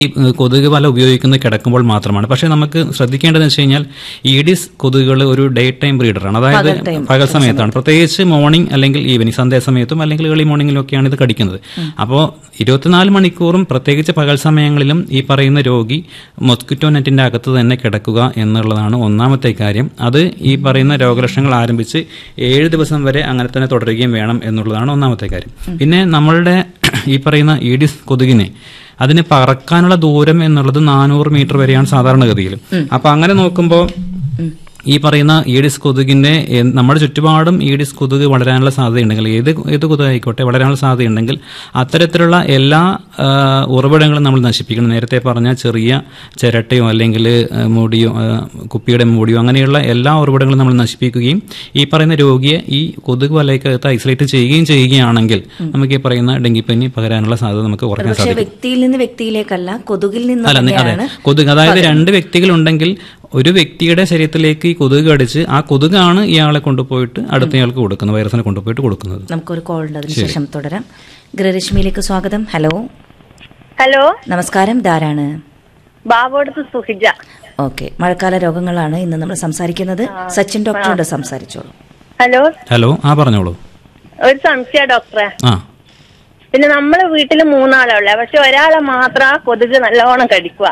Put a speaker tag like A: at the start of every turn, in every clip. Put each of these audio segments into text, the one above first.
A: ഈ കൊതുക് വല ഉപയോഗിക്കുന്നത് കിടക്കുമ്പോൾ മാത്രമാണ് പക്ഷേ നമുക്ക് ശ്രദ്ധിക്കേണ്ടതെന്ന് വെച്ച് കഴിഞ്ഞാൽ ഈഡിസ് കൊതുകുകൾ ഒരു ഡേ ടൈം ബ്രീഡറാണ് അതായത്
B: പകൽ time,
A: പകൽ സമയത്താണ് പ്രത്യേകിച്ച് മോർണിംഗ് അല്ലെങ്കിൽ ഈവനിങ് സന്ധ്യാസമയത്തും അല്ലെങ്കിൽ ഏർലി മോർണിംഗിലൊക്കെയാണ് ഇത് കടിക്കുന്നത് അപ്പോൾ ഇരുപത്തിനാല് മണിക്കൂറും പ്രത്യേകിച്ച് പകൽ സമയങ്ങളിലും ഈ പറയുന്ന രോഗി മൊസ്കിറ്റോ നെറ്റിന്റെ അകത്ത് തന്നെ കിടക്കുക എന്നുള്ളതാണ് ഒന്നാമത്തെ കാര്യം അത് ഈ പറയുന്ന രോഗലക്ഷണങ്ങൾ ആരംഭിച്ച് ഏഴ് ദിവസം വരെ അങ്ങനെ തന്നെ തുടരുകയും വേണം എന്നുള്ളതാണ് ഒന്നാമത്തെ കാര്യം പിന്നെ നമ്മളുടെ ഈ പറയുന്ന ഈഡിസ് കൊതുകിനെ അതിന് പറക്കാനുള്ള ദൂരം എന്നുള്ളത് നാനൂറ് മീറ്റർ വരെയാണ് സാധാരണഗതിയിൽ അപ്പൊ അങ്ങനെ നോക്കുമ്പോൾ ഈ പറയുന്ന ഈഡിസ് കൊതുകിന്റെ എ- നമ്മുടെ ചുറ്റുപാടും ഈഡിസ് കൊതുക് വളരാനുള്ള സാധ്യതയുണ്ടെങ്കിൽ ഏത് ഏത് കൊതുക് ആയിക്കോട്ടെ വളരാനുള്ള സാധ്യതയുണ്ടെങ്കിൽ അത്തരത്തിലുള്ള എല്ലാ ആ, ഉറവിടങ്ങളും നമ്മൾ നശിപ്പിക്കണം നേരത്തെ പറഞ്ഞ ചെറിയ ചിരട്ടയോ അല്ലെങ്കിൽ ആ, മൂടിയോ ആ, കുപ്പിയുടെ മൂടിയോ അങ്ങനെയുള്ള എല്ലാ ഉറവിടങ്ങളും നമ്മൾ നശിപ്പിക്കുകയും ഈ പറയുന്ന രോഗിയെ ഈ കൊതുക് വലയ്ക്കകത്ത് ഐസൊലേറ്റ് ചെയ്യുകയും ചെയ്യുകയാണെങ്കിൽ നമുക്ക് ഈ പറയുന്ന ഡെങ്കിപ്പനി പകരാനുള്ള സാധ്യത നമുക്ക് കുറയ്ക്കാൻ
B: പക്ഷെ
A: സാധിക്കും
B: വ്യക്തിയിൽ നിന്ന് വ്യക്തിയിലേക്കല്ല കൊതുകിൽ നിന്ന്
A: അല്ല നി- അതെ
B: തന്നെയാണ്
A: കൊതുക് അതായത് രണ്ട് വ്യക്തികളുണ്ടെങ്കിൽ ഒരു വ്യക്തിയുടെ ശരീരത്തിലേക്ക് ഈ കൊതുക് കടിച്ച് ആ കൊതുകാണ് ഇയാളെ കൊണ്ടുപോയിട്ട് അടുത്തയാൾക്ക് കൊടുക്കുന്നത് വൈറസിനെ കൊണ്ടുപോയിട്ട് കൊടുക്കുന്നത്
B: നമുക്കൊരു കോൾ ഉണ്ട് അതിനുശേഷം തുടരാം ഗൃഹരശ്മിയിലേക്ക് സ്വാഗതം ഹലോ
C: ഹലോ
B: നമസ്കാരം ധാരാണ്
C: ബാബോടത്ത് സുഹിജ
B: ഓക്കെ മഴക്കാല രോഗങ്ങളാണ് ഇന്ന് നമ്മൾ സംസാരിക്കുന്നത് സച്ചിൻ ഡോക്ടറോട് സംസാരിച്ചോളൂ
C: ഹലോ
A: ഹലോ ആ പറഞ്ഞോളൂ
C: ഒരു സംശയ ഡോക്ടറെ
A: ആ
C: പിന്നെ നമ്മളെ വീട്ടിൽ മൂന്നാളെ ഉള്ളേ പക്ഷെ ഒരാളെ മാത്രം ആ കൊതുക് നല്ലോണം കടിക്കുക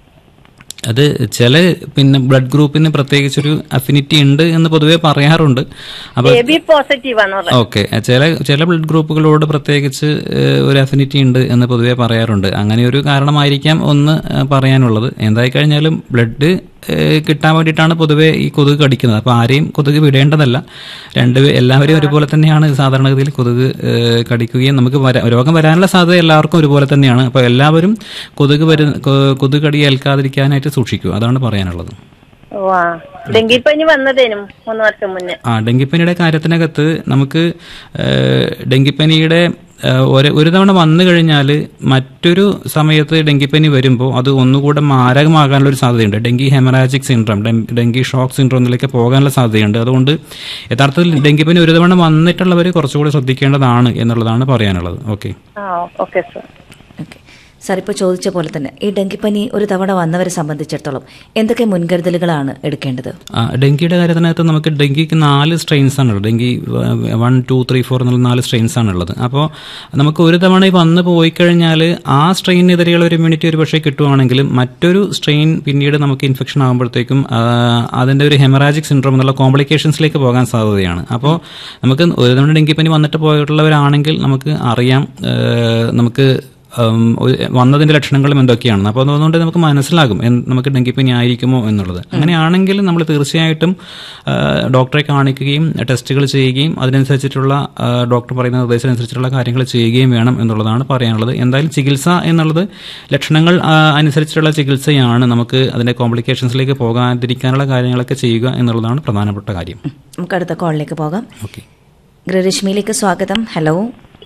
A: അത് ചില പിന്നെ ബ്ലഡ് ഗ്രൂപ്പിന് പ്രത്യേകിച്ചൊരു അഫിനിറ്റി ഉണ്ട് എന്ന് പൊതുവെ പറയാറുണ്ട് അപ്പൊ
C: എ ബി പോസിറ്റീവ് ആണെന്ന് പറഞ്ഞു
A: ഓക്കെ ചില ചില ബ്ലഡ് ഗ്രൂപ്പുകളോട് പ്രത്യേകിച്ച് ഏഹ്, ഒരു അഫിനിറ്റി ഉണ്ട് എന്ന് പൊതുവെ പറയാറുണ്ട് അങ്ങനെ ഒരു കാരണമായിരിക്കാം ഒന്ന് ഏഹ്, പറയാനുള്ളത് എന്തായി കഴിഞ്ഞാലും ബ്ലഡ് ഏഹ്, കിട്ടാൻ വേണ്ടിയിട്ടാണ് പൊതുവെ ഈ കൊതുക് കടിക്കുന്നത് അപ്പോൾ ആരെയും കൊതുക് വിടേണ്ടതല്ല രണ്ട് പേ- എല്ലാവരും ഒരുപോലെ തന്നെയാണ് സാധാരണഗതിയിൽ കൊതുക് ഏഹ്, കടിക്കുകയും നമുക്ക് വരാ- രോഗം വരാനുള്ള സാധ്യത എല്ലാവർക്കും ഒരുപോലെ തന്നെയാണ് അപ്പോൾ എല്ലാവരും കൊതുക് വരു കൊ- കൊതുക് കടി ഏൽക്കാതിരിക്കാനായിട്ട് സൂക്ഷിക്കുക അതാണ് പറയാനുള്ളത്
C: ഓ ആ ഡെങ്കിപ്പനി വന്നതേനും മൂന്ന് വർഷം മുന്നേ
A: ആ ഡെങ്കിപ്പനിയുടെ കാര്യത്തിനകത്ത് നമുക്ക് ഏഹ്, ഡെങ്കിപ്പനിയുടെ ഏഹ്, ഒരു ഒരു തവണ വന്നു കഴിഞ്ഞാൽ മറ്റൊരു സമയത്ത് ഡെങ്കിപ്പനി വരുമ്പോൾ അത് ഒന്നുകൂടെ മാരകമാകാനുള്ള ഒരു സാധ്യതയുണ്ട് dengue haemorrhagic syndrome dengue shock സിൻഡ്രോമിലേക്ക് പോകാനുള്ള സാധ്യതയുണ്ട് അതുകൊണ്ട് യഥാർത്ഥത്തിൽ ഡെങ്കിപ്പനി ഒരു തവണ വന്നിട്ടുള്ളവർ കുറച്ചുകൂടി ശ്രദ്ധിക്കേണ്ടതാണ് എന്നുള്ളതാണ് പറയാനുള്ളത് ഓക്കെ
C: ആ ഓക്കെ സർ
B: ഓക്കെ സാർ ഇപ്പോൾ ചോദിച്ച പോലെ തന്നെ ഈ ഡെങ്കിപ്പനി ഒരു തവണ വന്നവരെ സംബന്ധിച്ചിടത്തോളം എന്തൊക്കെ മുൻകരുതലുകളാണ് എടുക്കേണ്ടത്
A: ആ, ഡെങ്കിയുടെ കാര്യത്തിനകത്ത് നമുക്ക് ഡെങ്കിക്ക് നാല് സ്ട്രെയിൻസ് ആണുള്ളത് dengue one two three four എന്നുള്ള നാല് സ്ട്രെയിൻസ് ആണുള്ളത് അപ്പോൾ നമുക്ക് ഒരു തവണ ഈ വന്ന് പോയി കഴിഞ്ഞാൽ ആ സ്ട്രെയിനെതിരെയുള്ള ഒരു ഇമ്മ്യൂണിറ്റി ഒരു പക്ഷേ കിട്ടുവാണെങ്കിലും മറ്റൊരു സ്ട്രെയിൻ പിന്നീട് നമുക്ക് ഇൻഫെക്ഷൻ ആകുമ്പോഴത്തേക്കും ആ, അതിന്റെ ഒരു ഹെമറാജിക് സിൻഡ്രോം എന്നുള്ള കോംപ്ലിക്കേഷൻസിലേക്ക് പോകാൻ സാധ്യതയാണ് അപ്പോൾ നമുക്ക് ഒരു തവണ ഡെങ്കിപ്പനി വന്നിട്ട് പോയിട്ടുള്ളവരാണെങ്കിൽ നമുക്ക് അറിയാം ആ, നമുക്ക് ഉം, ഒരു- വന്നതിന്റെ ലക്ഷണങ്ങളും എന്തൊക്കെയാണ് അപ്പോൾ അതുകൊണ്ട് നമുക്ക് മനസ്സിലാകും എന്ത് നമുക്ക് ഡെങ്കിപ്പനി ആയിരിക്കുമോ എന്നുള്ളത് അങ്ങനെയാണെങ്കിൽ നമ്മൾ തീർച്ചയായിട്ടും ആ, ഡോക്ടറെ കാണിക്കുകയും ടെസ്റ്റുകൾ ചെയ്യുകയും അതിനനുസരിച്ചിട്ടുള്ള ആ, ഡോക്ടർ പറയുന്ന നിർദ്ദേശം അനുസരിച്ചിട്ടുള്ള കാര്യങ്ങൾ ചെയ്യുകയും വേണം എന്നുള്ളതാണ് പറയാനുള്ളത് എന്തായാലും ചികിത്സ എന്നുള്ളത് ലക്ഷണങ്ങൾ ആ, അനുസരിച്ചിട്ടുള്ള ചികിത്സയാണ് നമുക്ക് അതിന്റെ കോംപ്ലിക്കേഷൻസിലേക്ക് പോകാതിരിക്കാനുള്ള കാര്യങ്ങളൊക്കെ ചെയ്യുക എന്നുള്ളതാണ് പ്രധാനപ്പെട്ട കാര്യം
B: നമുക്ക് അടുത്ത കോളിലേക്ക് പോകാം
A: ഓക്കെ
B: ഗൃഹരശ്മിയിലേക്ക് സ്വാഗതം ഹലോ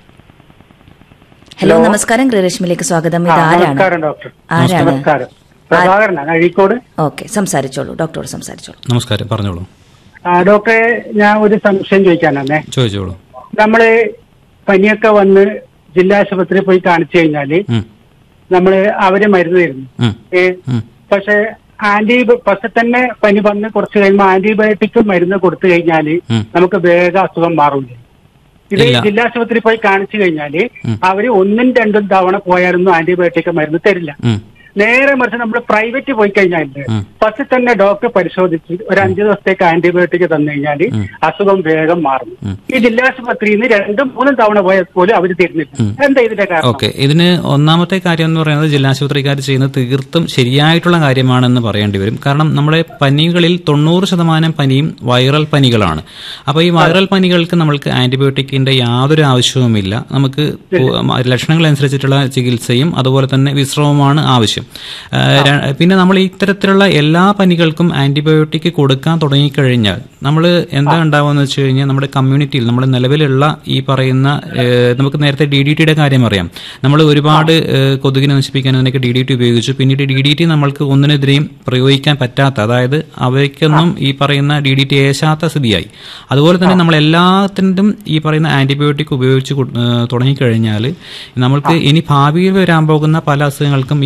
B: ഹലോ നമസ്കാരം ഗൃഹരശ്മിയിലേക്ക് സ്വാഗതം ഇത് ആരാണ്
D: നമസ്കാരം ഡോക്ടർ
B: ആരാണ്
D: നമസ്കാരം പ്രഭാകരനാണ് അഴീക്കോട്
B: ഓക്കെ സംസാരിച്ചോളൂ ഡോക്ടറോട് സംസാരിച്ചോളൂ
A: നമസ്കാരം പറഞ്ഞോളൂ
D: ആ, ഡോക്ടറെ ഞാൻ ഒരു സംശയം ചോദിക്കാനാണേ
A: ചോദിച്ചോളൂ
D: നമ്മള് പനിയൊക്കെ വന്ന് ജില്ലാ ആശുപത്രിയിൽ പോയി കാണിച്ചു കഴിഞ്ഞാല്
A: ഉം,
D: നമ്മള് അവര് മരുന്ന് തരുന്നു
A: ഉം,
D: ഏ
A: ഉം.
D: പക്ഷെ ആന്റി പക്ഷെ തന്നെ പനി വന്ന് കുറച്ച് കഴിയുമ്പോൾ ആന്റിബയോട്ടിക് മരുന്ന് കൊടുത്തു കഴിഞ്ഞാല്
A: ഉം.
D: നമുക്ക് വേഗം അസുഖം മാറൂല ഇത്
A: ഇല്ല.
D: ജില്ലാ ആശുപത്രിയിൽ പോയി കാണിച്ചു കഴിഞ്ഞാല്
A: ഉം.
D: അവര് ഒന്നും രണ്ടും തവണ പോയാലൊന്നും ആന്റിബയോട്ടിക് മരുന്ന് തരില്ല
A: ഉം,
D: നേരെ മറിച്ച് നമ്മൾ പ്രൈവറ്റ് പോയി കഴിഞ്ഞാൽ
A: ഉം.
D: ഫസ്റ്റ് തന്നെ ഡോക്ടർ പരിശോധിച്ച് ഒരു അഞ്ചു ദിവസത്തേക്ക് ആന്റിബയോട്ടിക് തന്നു കഴിഞ്ഞാൽ
A: ഉം.
D: അസുഖം വേഗം മാറും
A: ഉം.
D: ഈ ജില്ലാശുപത്രിയിൽ നിന്ന് രണ്ടും മൂന്നും തവണ പോയാൽ പോലും അവർ തരുന്നില്ല എന്താ ഇതിന്റെ കാരണം
A: ഓക്കെ ഇതിന് ഒന്നാമത്തെ കാര്യം എന്ന് പറയുന്നത് ജില്ലാശുപത്രിക്കാർ ചെയ്യുന്നത് തീർത്തും ശരിയായിട്ടുള്ള കാര്യമാണെന്ന് പറയേണ്ടി വരും കാരണം നമ്മുടെ പനികളിൽ തൊണ്ണൂറ് ശതമാനം പനിയും വൈറൽ പനികളാണ് അപ്പോൾ ഈ വൈറൽ പനികൾക്ക് നമ്മൾക്ക് ആന്റിബയോട്ടിക്കിന്റെ യാതൊരു ആവശ്യവുമില്ല നമുക്ക് പു- ലക്ഷണങ്ങൾ അനുസരിച്ചിട്ടുള്ള ചികിത്സയും അതുപോലെ തന്നെ വിശ്രമവുമാണ് ആവശ്യം ആ, ര- പിന്നെ നമ്മൾ ഇത്തരത്തിലുള്ള എല്ലാ പനികൾക്കും ആന്റിബയോട്ടിക് കൊടുക്കാൻ തുടങ്ങിക്കഴിഞ്ഞാൽ നമ്മൾ എന്താ ഉണ്ടാവുക വെച്ച് കഴിഞ്ഞാൽ നമ്മുടെ കമ്മ്യൂണിറ്റിയിൽ നമ്മുടെ നിലവിലുള്ള ഈ പറയുന്ന ഏഹ്, നമുക്ക് നേരത്തെ ഡി ഡി ടിയുടെ കാര്യം അറിയാം നമ്മൾ ഒരുപാട് ഏഹ്, കൊതുകിനെ നശിപ്പിക്കാൻ അതിനൊക്കെ ഡി ഡി ടി ഉപയോഗിച്ചു പിന്നീട് ഡി ഡി ടി നമ്മൾക്ക് ഒന്നിനെതിരെയും പ്രയോഗിക്കാൻ പറ്റാത്ത അതായത് അവയ്ക്കൊന്നും ഈ പറയുന്ന ഡി ഡി ടി ഏശാത്ത സ്ഥിതിയായി അതുപോലെ തന്നെ നമ്മൾ എല്ലാത്തിനും ഈ പറയുന്ന ആന്റിബയോട്ടിക് ഉപയോഗിച്ച് കൊ- ഏഹ്, തുടങ്ങിക്കഴിഞ്ഞാൽ നമ്മൾക്ക് ഇനി ഭാവിയിൽ വരാൻ പോകുന്ന പല അസുഖങ്ങൾക്കും ഈ ആന്റിബയോട്ടിക്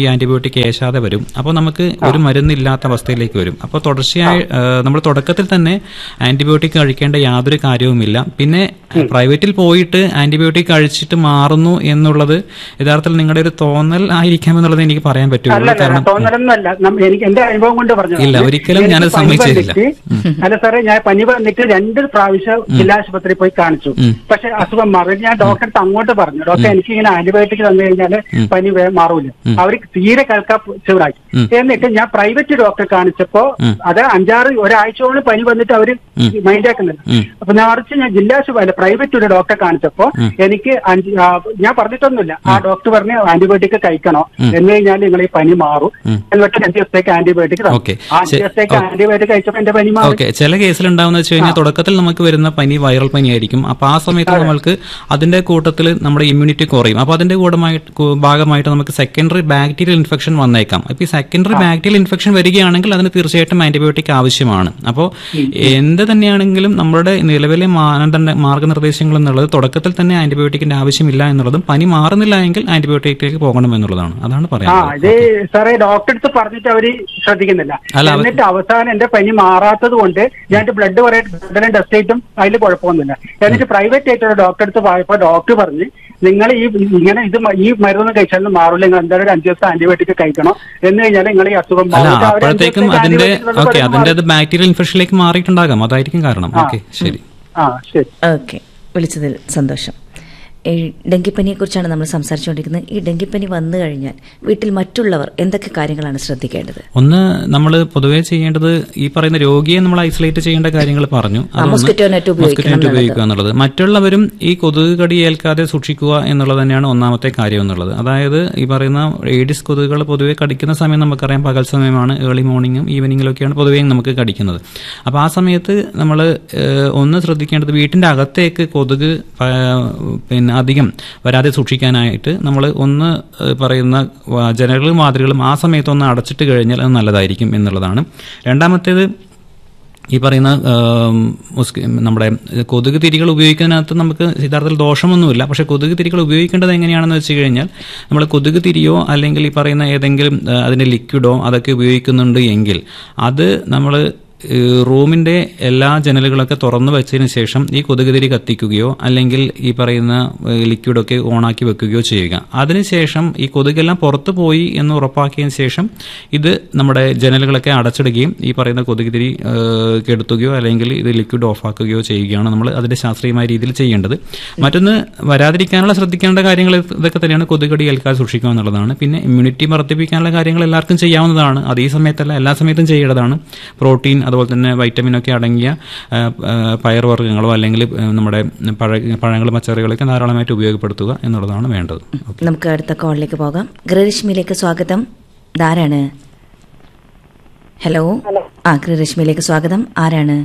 A: ആന്റിബയോട്ടിക് ഏശാതെ വരും അപ്പോൾ നമുക്ക് ഒരു മരുന്നില്ലാത്ത അവസ്ഥയിലേക്ക് വരും അപ്പോൾ തുടർച്ചയായി നമ്മൾ തുടക്കത്തിൽ തന്നെ ആന്റിബയോട്ടിക് കഴിക്കേണ്ട യാതൊരു കാര്യവുമില്ല പിന്നെ പ്രൈവറ്റിൽ പോയിട്ട് ആന്റിബയോട്ടിക് കഴിച്ചിട്ട് മാറുന്നു എന്നുള്ളത് യഥാർത്ഥത്തിൽ നിങ്ങളുടെ ഒരു തോന്നൽ ആയിരിക്കാം എന്നുള്ളത് എനിക്ക് പറയാൻ പറ്റുള്ളൂ
D: അല്ല
A: കാരണം
D: തോന്നലൊന്നുമല്ല നം- എനിക്ക് എന്റെ അനുഭവം കൊണ്ട് പറഞ്ഞു
A: ഇല്ല, ഒരിക്കലും ഞാനത് സമ്മതിച്ചില്ല.
D: അല്ല സാറേ ഞാൻ പനി വന്നിട്ട് രണ്ട് പ്രാവശ്യം ജില്ലാ ആശുപത്രിയിൽ പോയി കാണിച്ചു പക്ഷെ അസുഖം മാറി ഞാൻ ഡോക്ടറെ അടുത്ത് അങ്ങോട്ട് പറഞ്ഞു ഡോക്ടർ എനിക്ക് ഇങ്ങനെ ആന്റിബയോട്ടിക് തന്നു കഴിഞ്ഞാല് പനി വേഗം മാറൂല അവർ തീരെ കേൾക്കാ ചൂടാക്കി എന്നിട്ട് ഞാൻ പ്രൈവറ്റ് ഡോക്ടറെ കാണിച്ചപ്പോ അത് അഞ്ചാറ് ഒരാഴ്ചയോളം പനി വന്നിട്ട് അവര് മൈൻഡാക്കുന്നില്ല അപ്പൊ ഞാൻ മറിച്ച് ഞാൻ ജില്ലാ ആശുപത്രി പ്രൈവറ്റ് ഒരു ഡോക്ടറെ കാണിച്ചപ്പോ എനിക്ക് അഞ്ച് ആ, ഞാൻ പറഞ്ഞിട്ടൊന്നുമില്ല ആ ഡോക്ടർ പറഞ്ഞ് ആന്റിബയോട്ടിക് കഴിക്കണോ എന്ന് കഴിഞ്ഞാൽ നിങ്ങൾ ഈ പനി മാറും എന്നിട്ട് അഞ്ച് ദിവസത്തേക്ക് ആന്റിബയോട്ടിക് തന്നു.
A: Okay.
D: ആ അഞ്ച്
A: ശരി.
D: ദിവസത്തേക്ക്
A: Okay.
D: ആന്റിബയോട്ടിക് കഴിച്ചപ്പോ എന്റെ പനി മാറി
A: ഓക്കെ ചില കേസിൽ ഉണ്ടാവുന്ന വെച്ച് കഴിഞ്ഞാൽ തുടക്കത്തിൽ നമുക്ക് വരുന്ന പനി വൈറൽ പനി ആയിരിക്കും അപ്പൊ ആ സമയത്ത് നമ്മൾക്ക് അതിന്റെ കൂട്ടത്തിൽ നമ്മുടെ ഇമ്മ്യൂണിറ്റി കുറയും അപ്പൊ അതിന്റെ കൂടമായിട്ട് കൂ- ഭാഗമായിട്ട് നമുക്ക് സെക്കൻഡറി ബാക്ടീരിയൽ ഇൻഫെക്ഷൻ വന്നേക്കാം അപ്പൊ ഈ സെക്കൻഡറി ബാക്ടീരിയൽ ഇൻഫെക്ഷൻ വരികയാണെങ്കിൽ അതിന് തീർച്ചയായിട്ടും ആന്റിബയോട്ടിക് ആവശ്യമാണ് അപ്പോൾ എന്ത് തന്നെയാണെങ്കിലും നമ്മുടെ നിലവിലെ മാനദണ്ഡ മാർഗനിർദ്ദേശങ്ങൾ എന്നുള്ളത് തുടക്കത്തിൽ തന്നെ ആന്റിബയോട്ടിക്കിന്റെ ആവശ്യമില്ല എന്നുള്ളതും പനി മാറുന്നില്ല എങ്കിൽ ആന്റിബയോട്ടിക്കിലേക്ക് പോകണം എന്നുള്ളതാണ് അതാണ്
D: ആ
A: പറയാനുള്ളത്
D: ഇത് സാറേ ഡോക്ടറെ അടുത്ത് പറഞ്ഞിട്ട് അവര് ശ്രദ്ധിക്കുന്നില്ല
A: അല്ല, അവ-
D: എന്നിട്ട് അവസാനം എന്റെ പനി മാറാത്തത് കൊണ്ട് ഞാൻ ബ്ലഡ് കുറെ ബ്ലഡിനെ ടെസ്റ്റ് ചെയ്തിട്ടും അതിൽ കുഴപ്പമൊന്നുമില്ല എന്നിട്ട് പ്രൈവറ്റ് ആയിട്ട് ഒരു ഡോക്ടറെ അടുത്ത് പോയപ്പോ ഡോക്ടർ പറഞ്ഞ് നിങ്ങൾ ഈ ഇങ്ങനെ ഇത് മ- ഈ മരുന്ന് കഴിച്ചാലും മാറില്ല നിങ്ങൾ എന്തായാലും ഒരു അഞ്ച് ദിവസം ആന്റിബയോട്ടിക് കഴിക്കണം എന്ന് കഴിഞ്ഞാൽ നിങ്ങൾ ഈ അസുഖം
A: അല്ല
D: മാറും. അവര് അഞ്ച്
A: അപ്പോഴത്തേക്കും
D: ദിവസത്തേക്ക്
A: അതിന്റെ
D: antibiotic തന്നപ്പോൾ
A: ഓക്കെ
D: അത്
A: അതിന്റെ
D: മാറി.
A: അത് ബാക്ടീരിയൽ ഇൻഫെക്ഷനിലേക്ക് മാറിയിട്ടുണ്ടാകാം അതായിരിക്കും കാരണം ഓക്കെ ശരി
D: ആ ശരി
B: ഓക്കെ വിളിച്ചതിൽ സന്തോഷം ഈ ഡെങ്കിപ്പനിയെക്കുറിച്ചാണ് നമ്മൾ സംസാരിച്ചുകൊണ്ടിരിക്കുന്നത് ഈ ഡെങ്കിപ്പനി വന്നു കഴിഞ്ഞാൽ വീട്ടിൽ മറ്റുള്ളവർ എന്തൊക്കെ കാര്യങ്ങളാണ് ശ്രദ്ധിക്കേണ്ടത്
A: ഒന്ന് നമ്മൾ പൊതുവേ ചെയ്യേണ്ടത് ഈ പറയുന്ന രോഗിയെ നമ്മൾ ഐസൊലേറ്റ് ചെയ്യേണ്ട കാര്യങ്ങൾ പറഞ്ഞു അതൊന്ന്
B: mosquito net ഉപയോഗിക്കണം
A: mosquito net ഉപയോഗിക്കുക എന്നുള്ളത് മറ്റുള്ളവരും ഈ കൊതുക് കടി ഏൽക്കാതെ സൂക്ഷിക്കുക എന്നുള്ളത് തന്നെയാണ് ഒന്നാമത്തെ കാര്യം എന്നുള്ളത് അതായത് ഈ പറയുന്ന ഏഡിസ് കൊതുകുകൾ പൊതുവെ കടിക്കുന്ന സമയം നമുക്കറിയാം പകൽ സമയമാണ് ഏർലി മോർണിംഗും ഈവനിങ്ങിലൊക്കെയാണ് പൊതുവേ നമുക്ക് കടിക്കുന്നത് അപ്പോൾ ആ സമയത്ത് നമ്മൾ ഒന്ന് ശ്രദ്ധിക്കേണ്ടത് വീട്ടിന്റെ അകത്തേക്ക് കൊതുക് പ- പിന്നെ അധികം വരാതെ സൂക്ഷിക്കാനായിട്ട് നമ്മൾ ഒന്ന് ഏഹ്, പറയുന്ന വ- ജനലുകളും വാതിലുകളും ആ സമയത്ത് ഒന്ന് അടച്ചിട്ട് കഴിഞ്ഞാൽ അത് നല്ലതായിരിക്കും എന്നുള്ളതാണ് രണ്ടാമത്തേത് ഈ പറയുന്ന ആം, മുസ്കി- നമ്മുടെ കൊതുക് തിരികൾ ഉപയോഗിക്കുന്നതിനകത്ത് നമുക്ക് യഥാർത്ഥത്തിൽ ദോഷമൊന്നുമില്ല പക്ഷേ കൊതുക് തിരികൾ ഉപയോഗിക്കേണ്ടത് എങ്ങനെയാണെന്ന് വെച്ച് കഴിഞ്ഞാൽ നമ്മൾ കൊതുക് തിരിയോ അല്ലെങ്കിൽ ഈ പറയുന്ന ഏതെങ്കിലും ആ, അതിന്റെ ലിക്വിഡോ അതൊക്കെ ഉപയോഗിക്കുന്നുണ്ട് എങ്കിൽ അത് നമ്മൾ റൂമിന്റെ എല്ലാ ജനലുകളൊക്കെ തുറന്നു വെച്ചതിന് ശേഷം ഈ കൊതുക് തിരി കത്തിക്കുകയോ അല്ലെങ്കിൽ ഈ പറയുന്ന ഏഹ്, ലിക്വിഡൊക്കെ ഓണാക്കി വെക്കുകയോ ചെയ്യുക അതിനുശേഷം ഈ കൊതുകെല്ലാം പുറത്തു പോയി എന്ന് ഉറപ്പാക്കിയതിന് ശേഷം ഇത് നമ്മുടെ ജനലുകളൊക്കെ അടച്ചിടുകയും ഈ പറയുന്ന കൊതുക് തിരി ഏഹ്, കെടുത്തുകയോ അല്ലെങ്കിൽ ഇത് ലിക്വിഡ് ഓഫാക്കുകയോ ചെയ്യുകയാണ് നമ്മൾ അതിന്റെ ശാസ്ത്രീയമായ രീതിയിൽ ചെയ്യേണ്ടത് മറ്റൊന്ന് വരാതിരിക്കാനുള്ള ശ്രദ്ധിക്കേണ്ട കാര്യങ്ങൾ ഇതൊക്കെ തന്നെയാണ് കൊതുകടി ഏൽക്കാതെ സൂക്ഷിക്കുക എന്നുള്ളതാണ് പിന്നെ ഇമ്മ്യൂണിറ്റി വർദ്ധിപ്പിക്കാനുള്ള കാര്യങ്ങൾ എല്ലാവർക്കും ചെയ്യാവുന്നതാണ് അത് ഈ സമയത്തല്ല എല്ലാ സമയത്തും ചെയ്യേണ്ടതാണ് പ്രോട്ടീൻ അതുപോലെ തന്നെ വൈറ്റമിൻ ഒക്കെ അടങ്ങിയ ആ, ആ, പയർവർഗ്ഗങ്ങളോ അല്ലെങ്കിൽ ആ, നമ്മുടെ പഴ പഴങ്ങളും പച്ചക്കറികളൊക്കെ ധാരാളമായിട്ട് ഉപയോഗപ്പെടുത്തുക എന്നുള്ളതാണ് വേണ്ടത്
B: നമുക്ക് അടുത്ത കോളിലേക്ക് പോകാം ഗൃഹരശ്മിയിലേക്ക് സ്വാഗതം ഇതാരാണ് ഹലോ ആ ഗൃഹരശ്മിയിലേക്ക് സ്വാഗതം ആരാണ്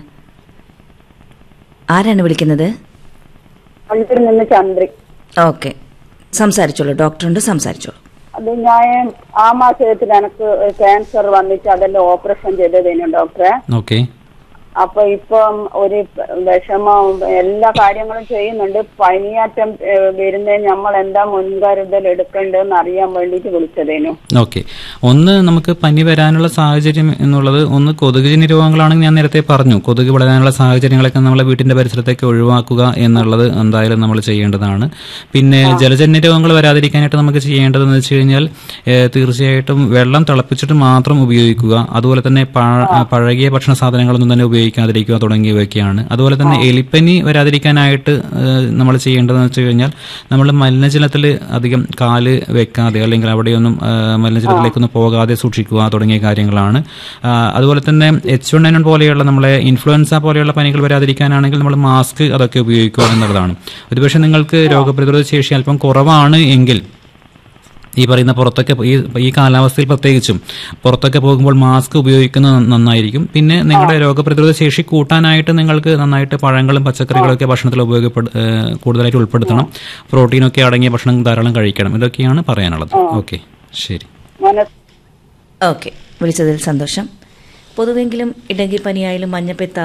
B: ആരാണ് വിളിക്കുന്നത്
E: കണ്ണൂരിൽ നിന്ന് ചന്ദ്രി
B: ഓക്കെ സംസാരിച്ചോളൂ ഡോക്ടറുണ്ട് സംസാരിച്ചോളൂ
E: അത് ഞാൻ ആ മാസത്തിൽ എനിക്ക് ക്യാൻസർ വന്നിട്ട് അതെല്ലാം ഓപ്പറേഷൻ ചെയ്തതിനു ഡോക്ടറെ
A: ഓക്കെ
E: അപ്പൊ ഇപ്പം ഒരു വിഷമം എല്ലാ കാര്യങ്ങളും ചെയ്യുന്നുണ്ട് പനിയാറ്റം ഏഹ്, വരുന്നതിന് നമ്മൾ എന്താ മുൻകരുതൽ എടുക്കേണ്ടതെന്ന് അറിയാൻ വേണ്ടിയിട്ട് വിളിച്ചതേനു
A: ഓക്കെ ഒന്ന് നമുക്ക് പനി വരാനുള്ള സാഹചര്യം എന്നുള്ളത് ഒന്ന് കൊതുകുജന്യ രോഗങ്ങളാണെങ്കിൽ ഞാൻ നേരത്തെ പറഞ്ഞു കൊതുക് വളരാനുള്ള സാഹചര്യങ്ങളൊക്കെ നമ്മളെ വീട്ടിന്റെ പരിസരത്തേക്ക് ഒഴിവാക്കുക എന്നുള്ളത് എന്തായാലും നമ്മൾ ചെയ്യേണ്ടതാണ് പിന്നെ ജലജന്യ രോഗങ്ങൾ വരാതിരിക്കാനായിട്ട് നമുക്ക് ചെയ്യേണ്ടതെന്ന് വെച്ച് കഴിഞ്ഞാൽ ഏഹ്, തീർച്ചയായിട്ടും വെള്ളം തിളപ്പിച്ചിട്ട് മാത്രം ഉപയോഗിക്കുക അതുപോലെ തന്നെ പഴ- പഴകിയ ഭക്ഷണ സാധനങ്ങളൊന്നും തന്നെ ഉപയോഗിക്കാതിരിക്കുക തുടങ്ങിയവയൊക്കെയാണ് അതുപോലെ തന്നെ എലിപ്പനി വരാതിരിക്കാനായിട്ട് നമ്മൾ ചെയ്യേണ്ടതെന്ന് വെച്ച് കഴിഞ്ഞാൽ നമ്മൾ മലിനജലത്തിൽ അധികം കാല് വെക്കാതെ അല്ലെങ്കിൽ അവിടെയൊന്നും ആ, മലിനജലത്തിലേക്കൊന്നും പോകാതെ സൂക്ഷിക്കുക തുടങ്ങിയ കാര്യങ്ങളാണ് ആ, അതുപോലെ തന്നെ എച്ച് വൺ എൻ വൺ പോലെയുള്ള നമ്മളെ ഇൻഫ്ലുവൻസ പോലെയുള്ള പനികൾ വരാതിരിക്കാനാണെങ്കിൽ നമ്മൾ മാസ്ക് അതൊക്കെ ഉപയോഗിക്കുക എന്നുള്ളതാണ് ഒരുപക്ഷെ നിങ്ങൾക്ക് രോഗപ്രതിരോധ ശേഷി അല്പം കുറവാണ് എങ്കിൽ ഈ പറയുന്ന പുറത്തൊക്കെ ഈ ഈ കാലാവസ്ഥയിൽ പ്രത്യേകിച്ചും പുറത്തൊക്കെ പോകുമ്പോൾ മാസ്ക് ഉപയോഗിക്കുന്നത് നന്ന- നന്നായിരിക്കും പിന്നെ നിങ്ങളുടെ രോഗപ്രതിരോധ ശേഷി കൂട്ടാനായിട്ട് നിങ്ങൾക്ക് നന്നായിട്ട് പഴങ്ങളും പച്ചക്കറികളും ഒക്കെ ഭക്ഷണത്തിൽ ഉപയോഗപ്പെടു ഏഹ് കൂടുതലായിട്ട് ഉൾപ്പെടുത്തണം പ്രോട്ടീനൊക്കെ അടങ്ങിയ ഭക്ഷണം ധാരാളം കഴിക്കണം ഇതൊക്കെയാണ് പറയാനുള്ളത് ഓക്കെ ശരി
E: മനസ്
B: ഓക്കെ വിളിച്ചതിൽ സന്തോഷം പൊതുവെങ്കിലും ഇടങ്കിപ്പനിയായാലും മഞ്ഞപ്പിത്തം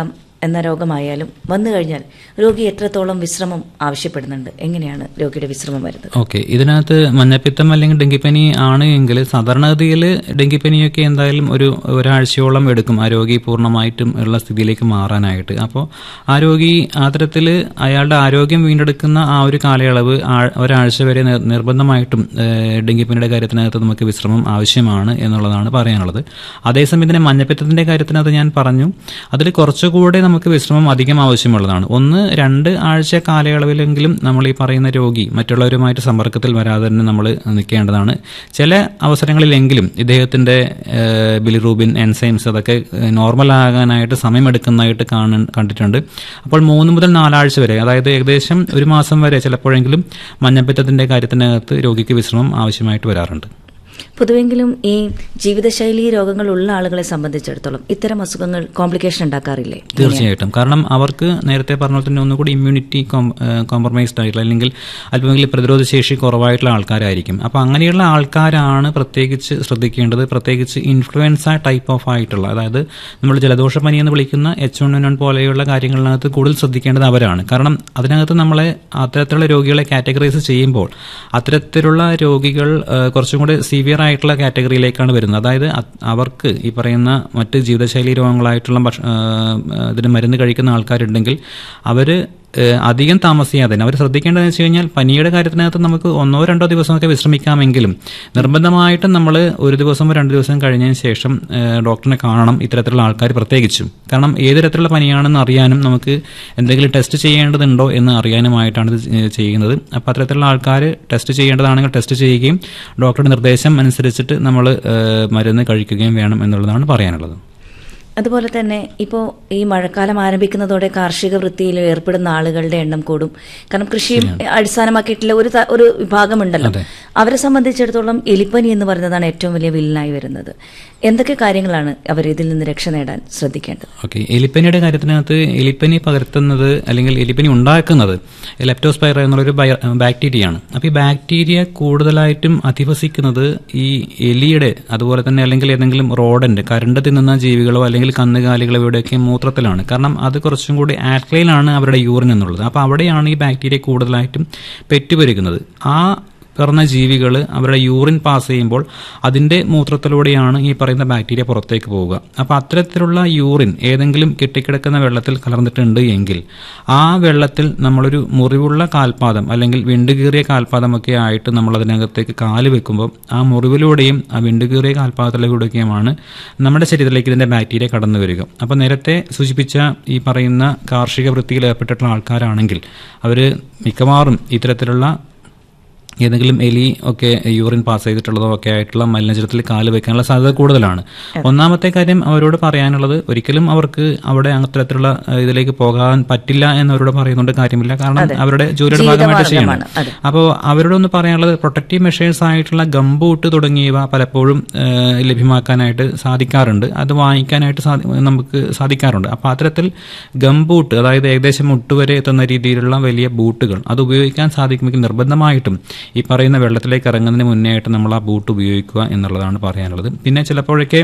B: എന്ന രോഗമായാലും വന്നു കഴിഞ്ഞാൽ രോഗി എത്രത്തോളം വിശ്രമം ആവശ്യപ്പെടുന്നുണ്ട് എങ്ങനെയാണ് രോഗിയുടെ വിശ്രമം വരുന്നത്
A: ഓക്കെ ഇതിനകത്ത് മഞ്ഞപ്പിത്തം അല്ലെങ്കിൽ ഡെങ്കിപ്പനി ആണ് എങ്കിൽ സാധാരണഗതിയിൽ ഡെങ്കിപ്പനിയൊക്കെ എന്തായാലും ഒരു ഒരാഴ്ചയോളം എടുക്കും ആ രോഗി പൂർണ്ണമായിട്ടും ഉള്ള സ്ഥിതിയിലേക്ക് മാറാനായിട്ട് അപ്പോൾ ആ രോഗി ആ തരത്തിൽ അയാളുടെ ആരോഗ്യം വീണ്ടെടുക്കുന്ന ആ ഒരു കാലയളവ് ആ- ഒരാഴ്ച വരെ നിർ- നിർബന്ധമായിട്ടും ഏഹ്, ഡെങ്കിപ്പനിയുടെ കാര്യത്തിനകത്ത് നമുക്ക് വിശ്രമം ആവശ്യമാണ് എന്നുള്ളതാണ് പറയാനുള്ളത് അതേസമയം തന്നെ മഞ്ഞപ്പിത്തത്തിന്റെ കാര്യത്തിനകത്ത് ഞാൻ പറഞ്ഞു അതിൽ കുറച്ചുകൂടെ നമുക്ക് വിശ്രമം അധികം ആവശ്യമുള്ളതാണ് ഒന്ന് രണ്ട് ആഴ്ച കാലയളവിലെങ്കിലും നമ്മൾ ഈ പറയുന്ന രോഗി മറ്റുള്ളവരുമായിട്ട് സമ്പർക്കത്തിൽ വരാതെ തന്നെ നമ്മൾ നിൽക്കേണ്ടതാണ് ചില അവസരങ്ങളിലെങ്കിലും ഇദ്ദേഹത്തിന്റെ ഏഹ്, ബിലിറൂബിൻ എൻസൈംസ് അതൊക്കെ നോർമൽ ആകാനായിട്ട് സമയമെടുക്കുന്നതായിട്ട് കാണ കണ്ടിട്ടുണ്ട് അപ്പോൾ മൂന്ന് മുതൽ നാലാഴ്ച വരെ അതായത് ഏകദേശം ഒരു മാസം വരെ ചിലപ്പോഴെങ്കിലും മഞ്ഞപ്പിത്തത്തിന്റെ കാര്യത്തിനകത്ത് രോഗിക്ക് വിശ്രമം ആവശ്യമായിട്ട് വരാറുണ്ട്
B: പൊതുവെങ്കിലും ഈ ജീവിതശൈലി രോഗങ്ങളുള്ള ആളുകളെ സംബന്ധിച്ചിടത്തോളം ഇത്തരം അസുഖങ്ങൾ കോംപ്ലിക്കേഷൻ ഉണ്ടാക്കാറില്ലേ
A: തീർച്ചയായിട്ടും കാരണം അവർക്ക് നേരത്തെ പറഞ്ഞ പോലെ തന്നെ ഒന്നുകൂടി ഇമ്മ്യൂണിറ്റി കോംപ്രമൈസ്ഡ് ആയിട്ടുള്ള അല്ലെങ്കിൽ അല്പമെങ്കിലും പ്രതിരോധ ശേഷി കുറവായിട്ടുള്ള ആൾക്കാരായിരിക്കും അപ്പോൾ അങ്ങനെയുള്ള ആൾക്കാരാണ് പ്രത്യേകിച്ച് ശ്രദ്ധിക്കേണ്ടത് പ്രത്യേകിച്ച് ഇൻഫ്ലുവൻസ ടൈപ്പ് ഓഫ് ആയിട്ടുള്ള അതായത് നമ്മൾ ജലദോഷപ്പനി എന്ന് വിളിക്കുന്ന എച്ച് വൺ എൻ വൺ പോലെയുള്ള കാര്യങ്ങളിനകത്ത് കൂടുതൽ ശ്രദ്ധിക്കേണ്ടത് അവരാണ് കാരണം അതിനകത്ത് നമ്മളെ അത്തരത്തിലുള്ള രോഗികളെ കാറ്റഗറൈസ് ചെയ്യുമ്പോൾ അത്തരത്തിലുള്ള രോഗികൾ ആ, കുറച്ചും കൂടി സിവിയർ ആയിട്ടുള്ള കാറ്റഗറിയിലേക്കാണ് വരുന്നത് അതായത് അത് അവർക്ക് ഈ പറയുന്ന മറ്റ് ജീവിതശൈലി രോഗങ്ങളായിട്ടുള്ള ഭക്ഷ ആ, ആ, ഇതിന് മരുന്ന് കഴിക്കുന്ന ആൾക്കാരുണ്ടെങ്കിൽ അവർ അധികം താമസിയാതെ തന്നെ അവർ ശ്രദ്ധിക്കേണ്ടതെന്ന് വെച്ച് കഴിഞ്ഞാൽ പനിയുടെ കാര്യത്തിനകത്ത് നമുക്ക് ഒന്നോ രണ്ടോ ദിവസമൊക്കെ വിശ്രമിക്കാമെങ്കിലും നിർബന്ധമായിട്ടും നമ്മൾ ഒരു ദിവസമോ രണ്ട് ദിവസം കഴിഞ്ഞതിന് ശേഷം ആ, ഡോക്ടറിനെ കാണണം ഇത്തരത്തിലുള്ള ആൾക്കാർ പ്രത്യേകിച്ചും കാരണം ഏത് തരത്തിലുള്ള പനിയാണെന്ന് അറിയാനും നമുക്ക് എന്തെങ്കിലും ടെസ്റ്റ് ചെയ്യേണ്ടതുണ്ടോ എന്ന് അറിയാനുമായിട്ടാണ് ഇത് ചെ- ചെയ്യുന്നത് അപ്പോൾ അത്തരത്തിലുള്ള ആൾക്കാർ ടെസ്റ്റ് ചെയ്യേണ്ടതാണെങ്കിൽ ടെസ്റ്റ് ചെയ്യുകയും ഡോക്ടറുടെ നിർദ്ദേശം അനുസരിച്ചിട്ട് നമ്മൾ മരുന്ന് കഴിക്കുകയും വേണം എന്നുള്ളതാണ് പറയാനുള്ളത്
B: അതുപോലെ തന്നെ ഇപ്പോൾ ഈ മഴക്കാലം ആരംഭിക്കുന്നതോടെ കാർഷിക വൃത്തിയിൽ ഏർപ്പെടുന്ന ആളുകളുടെ എണ്ണം കൂടും കാരണം കൃഷി അടിസ്ഥാനമാക്കിയിട്ടുള്ള ഒരു ത- ഒരു വിഭാഗമുണ്ടല്ലോ അവരെ സംബന്ധിച്ചിടത്തോളം എലിപ്പനി എന്ന് പറയുന്നതാണ് ഏറ്റവും വലിയ വില്ലനായി വരുന്നത് എന്തൊക്കെ കാര്യങ്ങളാണ് അവർ ഇതിൽ നിന്ന് രക്ഷ നേടാൻ ശ്രദ്ധിക്കേണ്ടത്
A: ഓക്കെ എലിപ്പനിയുടെ കാര്യത്തിനകത്ത് എലിപ്പനി പകർത്തുന്നത് അല്ലെങ്കിൽ എലിപ്പനി ഉണ്ടാക്കുന്നത് ലെപ്റ്റോസ്പൈറ എന്നുള്ളൊരു ബയ- ബാക്ടീരിയയാണ് അപ്പോൾ ഈ ബാക്ടീരിയ കൂടുതലായിട്ടും അധിവസിക്കുന്നത് ഈ എലിയുടെ അതുപോലെ തന്നെ അല്ലെങ്കിൽ ഏതെങ്കിലും റോഡന്റ് കരണ്ട് തിന്നുന്ന ജീവികളോ അല്ലെങ്കിൽ കന്നുകാലികളോ ഇവിടെയൊക്കെ മൂത്രത്തിലാണ് കാരണം അത് കുറച്ചും കൂടി ആൽക്കലൈനാണ് അവരുടെ യൂറിൻ എന്നുള്ളത് അപ്പോൾ അവിടെയാണ് ഈ ബാക്ടീരിയ കൂടുതലായിട്ടും പെറ്റുപെരുകുന്നത് ആ പറഞ്ഞ ജീവികൾ അവരുടെ യൂറിൻ പാസ് ചെയ്യുമ്പോൾ അതിൻ്റെ മൂത്രത്തിലൂടെയാണ് ഈ പറയുന്ന ബാക്ടീരിയ പുറത്തേക്ക് പോവുക അപ്പോൾ അത്തരത്തിലുള്ള യൂറിൻ ഏതെങ്കിലും കെട്ടിക്കിടക്കുന്ന വെള്ളത്തിൽ കലർന്നിട്ടുണ്ട് എങ്കിൽ ആ വെള്ളത്തിൽ നമ്മളൊരു മുറിവുള്ള കാൽപാദം അല്ലെങ്കിൽ വിണ്ടുകീറിയ കാൽപാദമൊക്കെ ആയിട്ട് നമ്മൾ അതിനകത്തേക്ക് കാല് വെക്കുമ്പോൾ ആ മുറിവിലൂടെയും ആ വിണ്ടുകീറിയ കാൽപാദത്തിലൂടെയൊക്കെയുമാണ് നമ്മുടെ ശരീരത്തിലേക്ക് ഇതിൻ്റെ ബാക്ടീരിയ കടന്നു വരിക അപ്പോൾ നേരത്തെ സൂചിപ്പിച്ച ഈ പറയുന്ന കാർഷിക വൃത്തിയിൽ ഏർപ്പെട്ടിട്ടുള്ള ആൾക്കാരാണെങ്കിൽ അവർ മിക്കവാറും ഇത്തരത്തിലുള്ള ഏതെങ്കിലും എലി ഒക്കെ യൂറിൻ പാസ് ചെയ്തിട്ടുള്ളതോ ഒക്കെ ആയിട്ടുള്ള മലിനജലത്തിൽ കാല് വെക്കാനുള്ള സാധ്യത കൂടുതലാണ് ഒന്നാമത്തെ കാര്യം അവരോട് പറയാനുള്ളത് ഒരിക്കലും അവർക്ക് അവിടെ അത്തരത്തിലുള്ള ഏഹ്, ഇതിലേക്ക് പോകാൻ പറ്റില്ല എന്നവരോട് പറയുന്നുണ്ട് കാര്യമില്ല കാരണം അവരുടെ ജോലിയുടെ ഭാഗമായിട്ട് ചെയ്യണം
B: അതെ.
A: അപ്പോൾ അവരോടൊന്ന് പറയാനുള്ളത് പ്രൊട്ടക്റ്റീവ് മെഷേഴ്സ് ആയിട്ടുള്ള ഗംബൂട്ട് തുടങ്ങിയവ പലപ്പോഴും ഏഹ്, ലഭ്യമാക്കാനായിട്ട് സാധിക്കാറുണ്ട് അത് വാങ്ങിക്കാനായിട്ട് സാധി- നമുക്ക് സാധിക്കാറുണ്ട് അപ്പോൾ അത്തരത്തിൽ ഗംബൂട്ട് അതായത് ഏകദേശം മുട്ടുവരെ എത്തുന്ന രീതിയിലുള്ള വലിയ ബൂട്ടുകൾ അത് ഉപയോഗിക്കാൻ സാധിക്കുമെങ്കിൽ നിർബന്ധമായിട്ടും ഈ പറയുന്ന വെള്ളത്തിലേക്ക് ഇറങ്ങുന്നതിന് മുന്നേ ആയിട്ട് നമ്മൾ ആ ബൂട്ട് ഉപയോഗിക്കുക എന്നുള്ളതാണ് പറയാനുള്ളത് പിന്നെ ചിലപ്പോഴൊക്കെ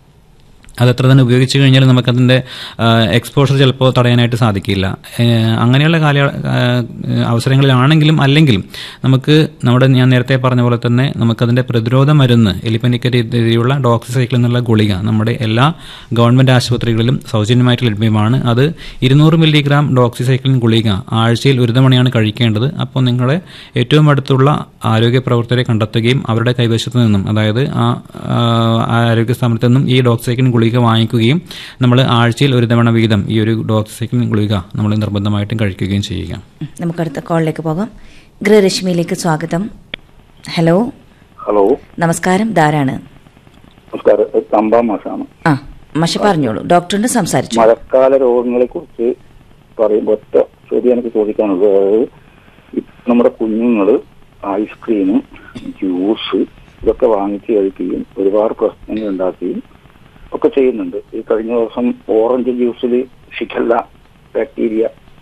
A: അതത്ര തന്നെ ഉപയോഗിച്ച് കഴിഞ്ഞാൽ നമുക്കതിൻ്റെ എക്സ്പോഷർ ചിലപ്പോൾ തടയാനായിട്ട് സാധിക്കില്ല ഏഹ് അങ്ങനെയുള്ള കാല ഏഹ് അവസരങ്ങളിലാണെങ്കിലും അല്ലെങ്കിലും നമുക്ക് നമ്മുടെ ഞാൻ നേരത്തെ പറഞ്ഞ പോലെ തന്നെ നമുക്കതിൻ്റെ പ്രതിരോധ മരുന്ന് എലിപ്പനിക്കെതിരെയുള്ള ഡോക്സിസൈക്കിൾ എന്നുള്ള ഗുളിക നമ്മുടെ എല്ലാ ഗവൺമെൻറ് ആശുപത്രികളിലും സൗജന്യമായിട്ട് ലഭ്യമാണ് അത് ഇരുന്നൂറ് മില്ലിഗ്രാം ഡോക്സിസൈക്ലിൻ ഗുളിക ആഴ്ചയിൽ ഒരു തവണയാണ് കഴിക്കേണ്ടത് അപ്പോൾ നിങ്ങളെ ഏറ്റവും അടുത്തുള്ള ആരോഗ്യ പ്രവർത്തകരെ കണ്ടെത്തുകയും അവരുടെ കൈവശത്ത് നിന്നും അതായത് ആ ആ, ആരോഗ്യ സ്ഥാപനത്തിൽ നിന്നും ഈ ഡോക്സിസൈക്ലിൻ ഗുളിക വാങ്ങിക്കുകയും നമ്മൾ ആഴ്ചയിൽ ഒരു തവണ വീതം ഈ ഒരു ഡോക്സിസൈക്ലിൻ ഗുളിക നമ്മൾ നിർബന്ധമായിട്ടും കഴിക്കുകയും ചെയ്യുക
B: ഉം, നമുക്ക് അടുത്ത കോളിലേക്ക് പോകാം ഗൃഹരശ്മിയിലേക്ക് സ്വാഗതം ഹലോ
F: ഹലോ
B: നമസ്കാരം ധാരാണ്
F: നമസ്കാരം ഇത് തമ്പാ മാഷാണ്
B: ആ മഷ പറഞ്ഞോളൂ ഡോക്ടറിനോട് സംസാരിച്ചു
F: മഴക്കാല രോഗങ്ങളെ കുറിച്ച് പറയുമ്പോൾ ഒറ്റ ചോദ്യം എനിക്ക് ചോദിക്കാനുള്ളത് അതായത് ഈ നമ്മുടെ കുഞ്ഞുങ്ങൾ ഐസ്ക്രീം ജ്യൂസ് ഇതൊക്കെ വാങ്ങിച്ച് കഴിക്കുകയും ഒരുപാട് പ്രശ്നങ്ങൾ ഉണ്ടാക്കുകയും ഒക്കെ ചെയ്യുന്നുണ്ട് ഈ കഴിഞ്ഞ ദിവസം ഓറഞ്ച് ജ്യൂസിൽ ഷിഖല്ല ബാക്ടീരിയ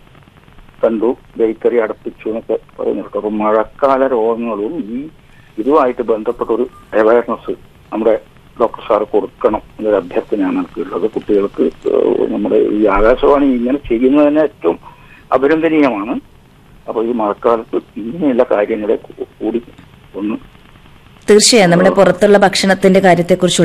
F: കണ്ടു ബേക്കറി അടപ്പിച്ചു എന്നൊക്കെ പറയുന്നുണ്ട് അപ്പൊ മഴക്കാല രോഗങ്ങളും ഈ ഇതുമായിട്ട് ബന്ധപ്പെട്ട ഒരു അവയർനെസ് നമ്മുടെ ഡോക്ടർ സാർ കൊടുക്കണം എന്നൊരു അഭ്യർത്ഥനയാണ് എനിക്കുള്ളത് കുട്ടികൾക്ക് ഏഹ്, നമ്മുടെ ഈ ആകാശവാണി ഇങ്ങനെ ചെയ്യുന്നതിന് ഏറ്റവും അഭിനന്ദനീയമാണ് അപ്പൊ ഈ മഴക്കാലത്ത് ഇങ്ങനെയുള്ള കാര്യങ്ങളെ കൂ- കൂടി ഒന്ന്
B: തീർച്ചയായും നമ്മുടെ പുറത്തുള്ള ഭക്ഷണത്തിന്റെ കാര്യത്തെക്കുറിച്ച്